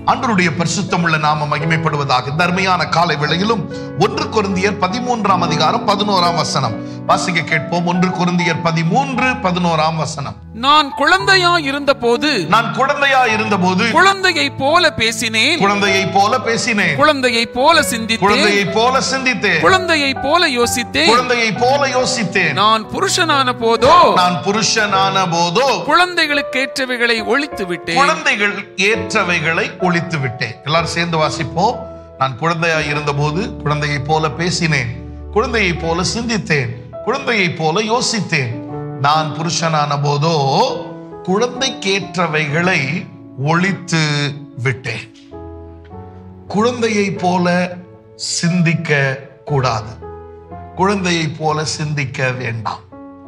ஆண்டவருடைய பரிசுத்தம் உள்ள நாம மகிமைப்படுவதாக தர்மையான காலை வேளையிலும் ஒன்று கொருந்தியர் பதிமூன்றாம் அதிகாரம் பதினோராம் வசனம் வாசிக்க கேட்போம் ஒன்று கொருந்தியர் பதிமூன்று பதினோராம் வசனம் நான் குழந்தையா இருந்தபோது நான் குழந்தையா இருந்தபோது குழந்தையை போல பேசினேன் குழந்தையை போல பேசினேன் குழந்தையை போல சிந்தித்தேன் குழந்தையை போல சிந்தித்தேன் குழந்தையை போல யோசித்தேன் குழந்தையை போல யோசித்தேன் நான் புருஷனான போதோ நான் புருஷனான போதோ குழந்தைகளுக்கேற்றவைகளை ஒழித்து விட்டேன் குழந்தைகள் ஏற்றவைகளை ஒழித்து விட்டேன் எல்லாரும் சேர்ந்து வாசிப்போம் நான் குழந்தையா இருந்தபோது குழந்தையை போல பேசினேன் குழந்தையை போல சிந்தித்தேன் குழந்தையை போல யோசித்தேன் நான் புருஷனான போதோ குழந்தைக்கேற்றவைகளை ஒழித்து விட்டேன் குழந்தையை போல சிந்திக்க கூடாது குழந்தையை போல சிந்திக்க வேண்டாம்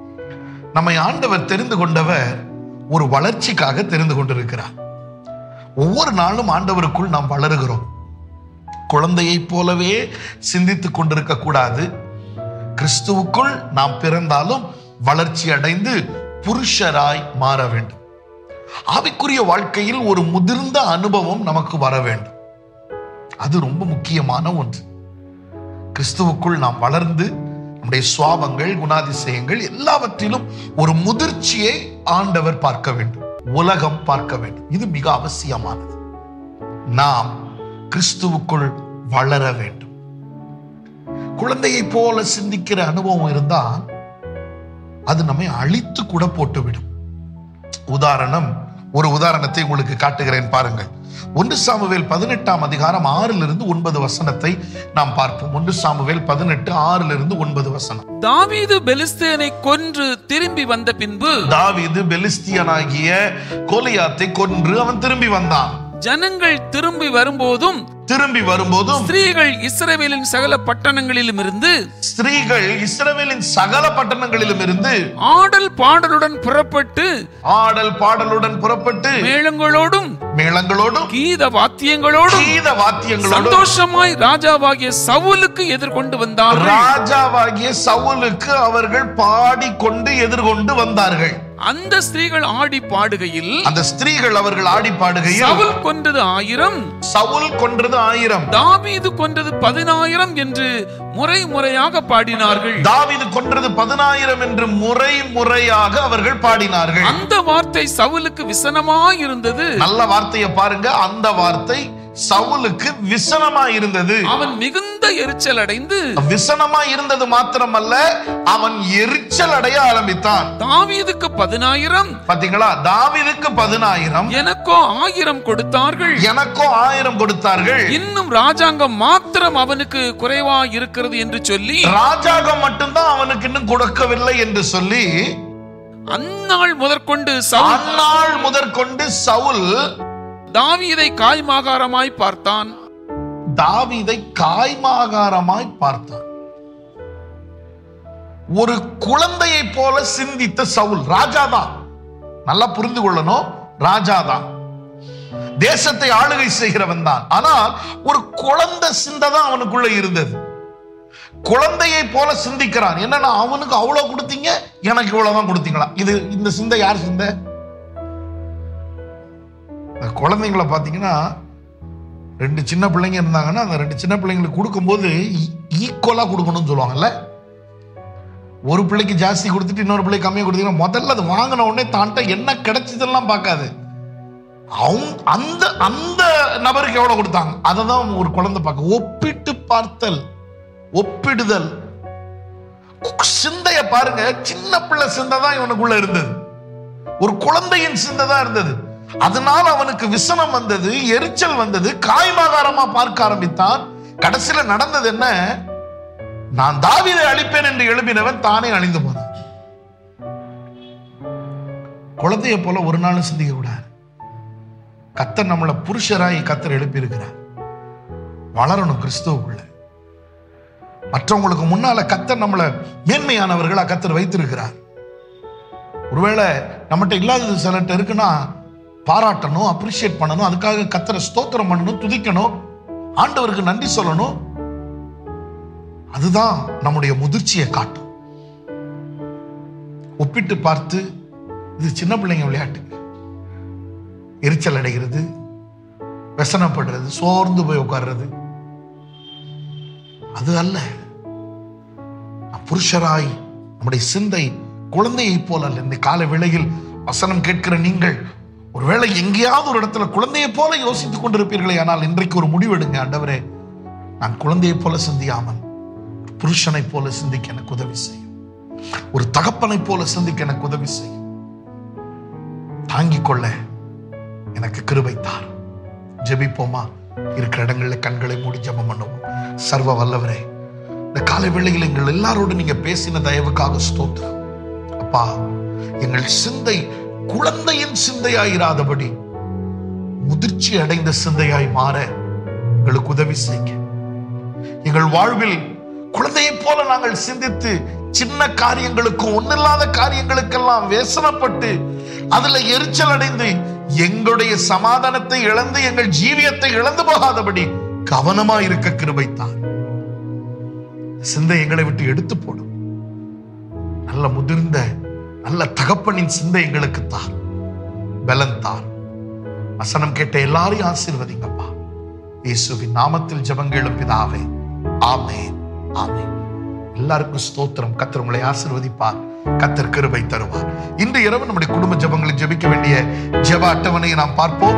நம்மை ஆண்டவர் தெரிந்து கொண்டவர் ஒரு வளர்ச்சிக்காக தெரிந்து கொண்டிருக்கிறார் ஒவ்வொரு நாளும் ஆண்டவருக்குள் நாம் வளருகிறோம் குழந்தையைப் போலவே சிந்தித்துக் கொண்டிருக்க கூடாது கிறிஸ்துவுக்குள் நாம் பிறந்தாலும் வளர்ச்சி அடைந்து புருஷராய் மாற வேண்டும் ஆவிக்குரிய வாழ்க்கையில் ஒரு முதிர்ந்த அனுபவம் நமக்கு வர வேண்டும் அது ரொம்ப முக்கியமான ஒன்று கிறிஸ்துவுக்குள் நாம் வளர்ந்து நம்முடைய சுவாபங்கள் குணாதிசயங்கள் எல்லாவற்றிலும் ஒரு முதிர்ச்சியை ஆண்டவர் பார்க்க வேண்டும் உலகம் பார்க்க வேண்டும் இது மிக அவசியமானது நாம் கிறிஸ்துவுக்குள் வளர வேண்டும் குழந்தையை போல சிந்திக்கிற அனுபவம் இருந்தால் அது நம்மை அழித்து கூட போட்டுவிடும் உதாரணம் ஒரு உதாரணத்தை உங்களுக்கு காட்டுகிறேன் பாருங்கள் ஒன்று சாமுவேல் பதினெட்டாம் அதிகாரம் ஆறிலிருந்து ஒன்பது வசனத்தை நாம் பார்ப்போம் ஒன்று சாமுவேல் பதினெட்டு ஆறிலிருந்து ஒன்பது வசனம் தாவீது பெலிஸ்தேனை கொன்று திரும்பி வந்த பின்பு தாவீது பெலிஸ்தியனாகிய கோலியாத்தை கொன்று அவன் திரும்பி வந்தான் ஜனங்கள் திரும்பி வரும்போதும் திரும்பி வரும்போதும் ஸ்திரீகள் இஸ்ரவேலின் சகல பட்டணங்களிலும் இருந்து ஸ்திரீகள் இஸ்ரவேலின் சகல பட்டணங்களிலும் இருந்து ஆடல் பாடலுடன் புறப்பட்டு ஆடல் பாடலுடன் புறப்பட்டு மேளங்களோடும் மேளங்களோடும் கீத வாத்தியங்களோடும் கீத வாத்தியங்களோடும் சந்தோஷமாய் ராஜாவாகிய சவுலுக்கு எதிர்கொண்டு வந்தார்கள் ராஜாவாகிய சவுலுக்கு அவர்கள் பாடிக்கொண்டு எதிர்கொண்டு வந்தார்கள் அந்த ஸ்திரீகள் ஆடி பாடுகையில் அந்த ஸ்திரீகள் அவர்கள் ஆடி பாடுகையில் சவுல் கொன்றது ஆயிரம் சவுல் கொன்றது ஆயிரம் தாவீது கொன்றது பதினாயிரம் என்று முறை முறையாக பாடினார்கள் தாவீது கொன்றது பதினாயிரம் என்று முறை முறையாக அவர்கள் பாடினார்கள் அந்த வார்த்தை சவுலுக்கு விசனமாய் இருந்தது நல்ல வார்த்தையை பாருங்க அந்த வார்த்தை சவுலுக்கு விசனமா இருந்தது அவன் மிகுந்த எரிச்சல் அடைந்து விசனமா இருந்தது மாத்திரமல்ல அவன் எரிச்சல் அடைய ஆரம்பித்தான் தாவீதுக்கு பதினாயிரம் பாத்தீங்களா தாவீதுக்கு பதினாயிரம் எனக்கோ ஆயிரம் கொடுத்தார்கள் எனக்கோ ஆயிரம் கொடுத்தார்கள் இன்னும் ராஜாங்கம் மாத்திரம் அவனுக்கு குறைவா இருக்கிறது என்று சொல்லி ராஜாகம் மட்டும்தான் அவனுக்கு இன்னும் கொடுக்கவில்லை என்று சொல்லி அந்நாள் முதற்கொண்டு சவுல் அந்நாள் முதற்கொண்டு சவுல் தாவீதை காய்மாகாரமாய் பார்த்தான் தாவீதை காய்மாகாரமாய் பார்த்தான் ஒரு குழந்தையை போல சிந்தித்த சவுல் ராஜாதான் நல்லா புரிந்து கொள்ளணும் ராஜாதான் தேசத்தை ஆளுகை செய்கிறவன் தான் ஆனால் ஒரு குழந்தை சிந்தை தான் அவனுக்குள்ள இருந்தது குழந்தையை போல சிந்திக்கிறான் என்னன்னா அவனுக்கு அவ்வளவு கொடுத்தீங்க எனக்கு இவ்வளவுதான் கொடுத்தீங்களா இது இந்த சிந்தை யார் சிந்தை இந்த குழந்தைங்களை பார்த்தீங்கன்னா ரெண்டு சின்ன பிள்ளைங்க இருந்தாங்கன்னா அந்த ரெண்டு சின்ன பிள்ளைங்களுக்கு கொடுக்கும்போது ஈக்குவலாக கொடுக்கணும்னு சொல்லுவாங்கல்ல ஒரு பிள்ளைக்கு ஜாஸ்தி கொடுத்துட்டு இன்னொரு பிள்ளைக்கு கம்மியாக கொடுத்தீங்கன்னா முதல்ல அது வாங்கின உடனே தான்ட்ட என்ன கிடைச்சதெல்லாம் பார்க்காது அவங்க அந்த அந்த நபருக்கு எவ்வளவு கொடுத்தாங்க அதை தான் ஒரு குழந்தை பார்க்க ஒப்பிட்டு பார்த்தல் ஒப்பிடுதல் சிந்தைய பாருங்க சின்ன பிள்ளை சிந்தை தான் இவனுக்குள்ள இருந்தது ஒரு குழந்தையின் சிந்தை தான் இருந்தது அதனால அவனுக்கு விசனம் வந்தது எரிச்சல் வந்தது காய்மாகாரமா பார்க்க ஆரம்பித்தான் கடைசியில நடந்தது என்ன நான் தாவீதை அழிப்பேன் என்று எழுப்பினவன் தானே அழிந்து போனான் குழந்தைய போல ஒரு நாளும் சிந்திக்க கூடாது கத்தர் நம்மளை புருஷராய் கத்தர் எழுப்பி இருக்கிறார் வளரணும் கிறிஸ்துவுக்குள்ள மற்றவங்களுக்கு முன்னால கத்தர் நம்மளை மேன்மையானவர்களா கத்தர் வைத்திருக்கிறார் ஒருவேளை நம்மகிட்ட இல்லாதது சிலர்கிட்ட இருக்குன்னா பாராட்டணும் அப்ரிஷியேட் பண்ணணும் அதுக்காக கத்தரை ஸ்தோத்திரம் பண்ணணும் துதிக்கணும் ஆண்டவருக்கு நன்றி சொல்லணும் அதுதான் நம்முடைய முதிர்ச்சியை காட்டும் ஒப்பிட்டு பார்த்து இது சின்ன பிள்ளைங்க விளையாட்டு எரிச்சல் அடைகிறது व्यसனப்படுறது சோர்ந்து போய் உட்கார்றது அது அல்ல புருஷராய் நம்முடைய சிந்தை குழந்தையைப் போல அல்ல இந்த கால வேளையில் வசனம் கேட்கிற நீங்கள் ஒருவேளை எங்கேயாவது ஒரு இடத்துல குழந்தையைப் போல யோசித்துக் கொண்டிருப்பீர்களே ஆனால் இன்றைக்கு ஒரு முடிவெடுங்க ஆண்டவரே நான் குழந்தையைப் போல சிந்தியாமல் புருஷனைப் போல சிந்திக்க எனக்கு உதவி செய்யும் ஒரு தகப்பனைப் போல சிந்திக்க எனக்கு உதவி செய்யும் தாங்கிக் கொள்ள எனக்கு கிருபை தார் ஜெபிப்போமா இருக்கிற இடங்கள்ல கண்களை மூடி ஜெபம் பண்ணுவோம் சர்வ வல்லவரே இந்த காலை வேளையில் எங்கள் எல்லாரோடும் நீங்க பேசின தயவுக்காக ஸ்தோத்திரம் அப்பா எங்கள் சிந்தை குழந்தையின் சிந்தையாயிராதபடி முதிர்ச்சி அடைந்த சிந்தையாய் மாற எங்களுக்கு உதவி செய்யுங்க எங்கள் வாழ்வில் குழந்தையைப் போல நாங்கள் சிந்தித்து சின்ன காரியங்களுக்கும் ஒன்னில்லாத காரியங்களுக்கெல்லாம் வேசனப்பட்டு அதுல எரிச்சல் அடைந்து எங்களுடைய சமாதானத்தை இழந்து எங்கள் ஜீவியத்தை இழந்து போகாதபடி கவனமா இருக்க கிருபைத்தார் சிந்தை எங்களை விட்டு எடுத்து போடும் நல்ல முதிர்ந்த நல்ல தகப்பனின் சிந்தை எங்களுக்கு தார் பலன் தார் வசனம் கேட்ட எல்லாரையும் ஆசீர்வதிங்கப்பா இயேசுவின் நாமத்தில் ஜெபங்களும் பிதாவே ஆமென் ஆமென் எல்லாருக்கும் ஸ்தோத்திரம் கத்தர் உங்களை ஆசீர்வதிப்பார் கத்தர் கிருபை தருவார் இன்று இரவு நம்முடைய குடும்ப ஜெபங்களை ஜெபிக்க வேண்டிய ஜெப அட்டவணையை நாம் பார்ப்போம்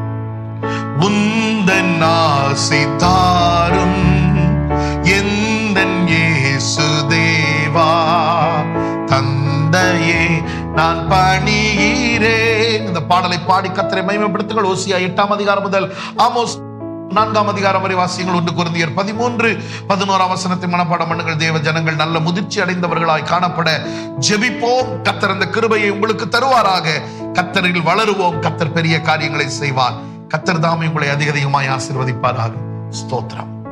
உந்தன் ஆசி தாரும் எந்தன் இயேசு தேவா தந்தையே நான் பணிகிறேன் இந்த பாடலை பாடி கத்தரை மகிமைப்படுத்துங்கள் ஓசியா எட்டாம் அதிகாரம் முதல் ஆமோஸ் நான்காம் அதிகாரம் வரை வாசியங்கள் ஒன்று குருந்தியர் பதிமூன்று பதினோராம் வசனத்தை மனப்பாடம் பண்ணுங்கள் தேவ ஜனங்கள் நல்ல முதிர்ச்சி அடைந்தவர்களாய் காணப்பட ஜெபிப்போம் கத்தர் அந்த கிருபையை உங்களுக்கு தருவாராக கத்தரில் வளருவோம் கத்தர் பெரிய காரியங்களை செய்வார் கத்தர் தாமே உங்களை அதிக அதிகமாய் ஆசீர்வதிப்பாராக ஸ்தோத்திரம்